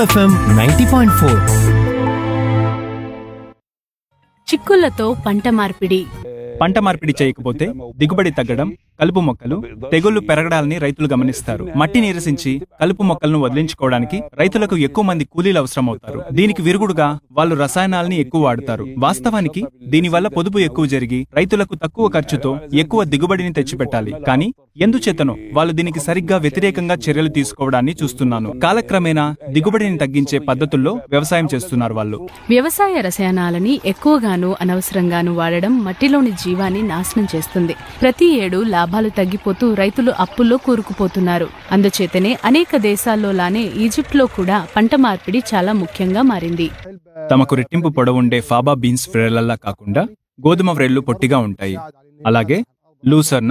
FM ninety point four చిక్కుళ్లతో పంట మార్పిడి పంట మార్పిడి చేయకపోతే దిగుబడి తగ్గడం కలుపు మొక్కలు తెగుళ్లు పెరగడాలని రైతులు గమనిస్తారు మట్టి నీరసించి కలుపు మొక్కలను వదిలించుకోవడానికి రైతులకు ఎక్కువ మంది కూలీలు అవసరం అవుతారు దీనికి విరుగుడుగా వాళ్ళు రసాయనాల్ని ఎక్కువ వాడతారు వాస్తవానికి దీనివల్ల పొదుపు ఎక్కువ జరిగి రైతులకు తక్కువ ఖర్చుతో ఎక్కువ దిగుబడిని తెచ్చిపెట్టాలి కానీ ఎందుచేతనో వాళ్ళు దీనికి సరిగ్గా వ్యతిరేకంగా చర్యలు తీసుకోవడాన్ని చూస్తున్నాను కాలక్రమేణా దిగుబడిని తగ్గించే పద్ధతుల్లో వ్యవసాయం చేస్తున్నారు వాళ్ళు వ్యవసాయ రసాయనాలని ఎక్కువగాను అనవసరంగాను వాడడం మట్టిలోని జీవాన్ని నాశనం చేస్తుంది ప్రతి ఏడు లాభాలు తగ్గిపోతూ రైతులు అప్పుల్లో కూరుకుపోతున్నారు అందుచేతనే అనేక దేశాల్లో లానే ఈజిప్ట్లో కూడా పంట మార్పిడి చాలా ముఖ్యంగా మారింది తమకు రెట్టింపు పొడవుండే ఫాబా బీన్స్ వ్రేళ్లలా కాకుండా గోధుమ వ్రేళ్లు పొట్టిగా ఉంటాయి అలాగే లూసర్న్